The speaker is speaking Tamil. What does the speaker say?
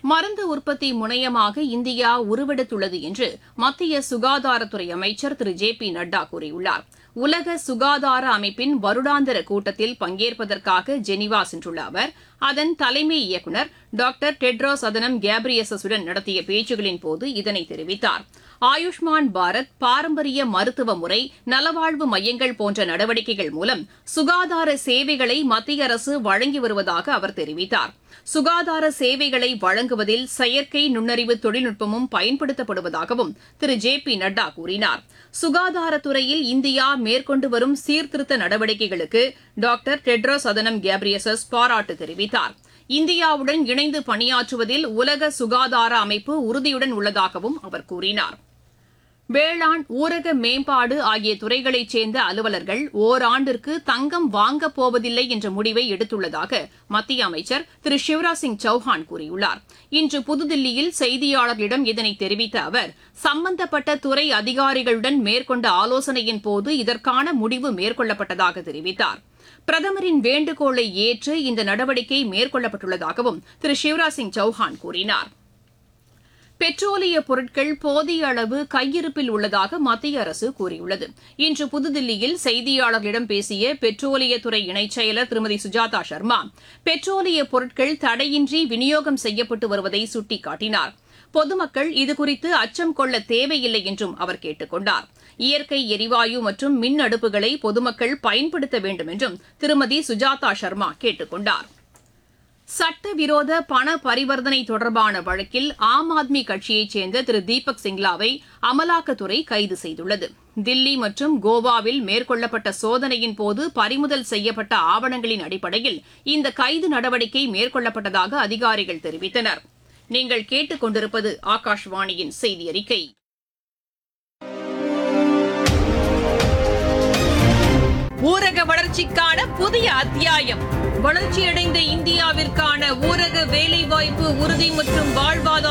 மருந்து உற்பத்தி முனையமாக இந்தியா உருவெடுத்துள்ளது என்று மத்திய சுகாதாரத்துறை அமைச்சர் திரு ஜே பி நட்டா கூறியுள்ளார் உலக சுகாதார அமைப்பின் வருடாந்திர கூட்டத்தில் பங்கேற்பதற்காக ஜெனீவா சென்றுள்ள அவர் அதன் தலைமை இயக்குநர் டாக்டர் டெட்ரோஸ் அதனம் கேப்ரியசஸுடன் நடத்திய பேச்சுகளின் போது இதனை தெரிவித்தார் ஆயுஷ்மான் பாரத் பாரம்பரிய மருத்துவ முறை நலவாழ்வு மையங்கள் போன்ற நடவடிக்கைகள் மூலம் சுகாதார சேவைகளை மத்திய அரசு வழங்கி வருவதாக அவர் தெரிவித்தார் சுகாதார சேவைகளை வழங்குவதில் செயற்கை நுண்ணறிவு தொழில்நுட்பமும் பயன்படுத்தப்படுவதாகவும் திரு ஜே பி நட்டா கூறினார் சுகாதாரத்துறையில் இந்தியா மேற்கொண்டு வரும் சீர்திருத்த நடவடிக்கைகளுக்கு டாக்டர் டெட்ரோஸ் அதனம் கேப்ரியசஸ் பாராட்டு தெரிவித்தார் இந்தியாவுடன் இணைந்து பணியாற்றுவதில் உலக சுகாதார அமைப்பு உறுதியுடன் உள்ளதாகவும் அவர் கூறினார் வேளாண் ஊரக மேம்பாடு ஆகிய துறைகளைச் சேர்ந்த அலுவலர்கள் ஓராண்டிற்கு தங்கம் வாங்கப் போவதில்லை என்ற முடிவை எடுத்துள்ளதாக மத்திய அமைச்சர் திரு சிவராஜ் சிங் சௌஹான் கூறியுள்ளார் இன்று புதுதில்லியில் செய்தியாளர்களிடம் இதனை தெரிவித்த அவர் சம்பந்தப்பட்ட துறை அதிகாரிகளுடன் மேற்கொண்ட ஆலோசனையின் போது இதற்கான முடிவு மேற்கொள்ளப்பட்டதாக தெரிவித்தார் பிரதமரின் வேண்டுகோளை ஏற்று இந்த நடவடிக்கை மேற்கொள்ளப்பட்டுள்ளதாகவும் திரு சிவராஜ் சிங் சௌஹான் கூறினார் பெட்ரோலிய பொருட்கள் போதிய அளவு கையிருப்பில் உள்ளதாக மத்திய அரசு கூறியுள்ளது இன்று புதுதில்லியில் செய்தியாளர்களிடம் பேசிய பெட்ரோலியத்துறை இணைச் செயலர் திருமதி சுஜாதா சர்மா பெட்ரோலிய பொருட்கள் தடையின்றி விநியோகம் செய்யப்பட்டு வருவதை சுட்டிக்காட்டினார் பொதுமக்கள் இதுகுறித்து அச்சம் கொள்ள தேவையில்லை என்றும் அவர் கேட்டுக் கொண்டார் இயற்கை எரிவாயு மற்றும் மின் அடுப்புகளை பொதுமக்கள் பயன்படுத்த வேண்டும் என்றும் திருமதி சுஜாதா சர்மா கேட்டுக் கொண்டார் சட்டவிரோத பண பரிவர்த்தனை தொடர்பான வழக்கில் ஆம் ஆத்மி கட்சியைச் சேர்ந்த திரு தீபக் சிங்லாவை அமலாக்கத்துறை கைது செய்துள்ளது தில்லி மற்றும் கோவாவில் மேற்கொள்ளப்பட்ட சோதனையின் போது பறிமுதல் செய்யப்பட்ட ஆவணங்களின் அடிப்படையில் இந்த கைது நடவடிக்கை மேற்கொள்ளப்பட்டதாக அதிகாரிகள் தெரிவித்தனர் நீங்கள் கேட்டுக் கொண்டிருப்பது ஆகாஷ்வாணியின் செய்தி அறிக்கை ஊரக வளர்ச்சிக்கான புதிய அத்தியாயம் வளர்ச்சியடைந்த இந்தியாவிற்கான ஊரக வேலைவாய்ப்பு உறுதி மற்றும் வாழ்வாதார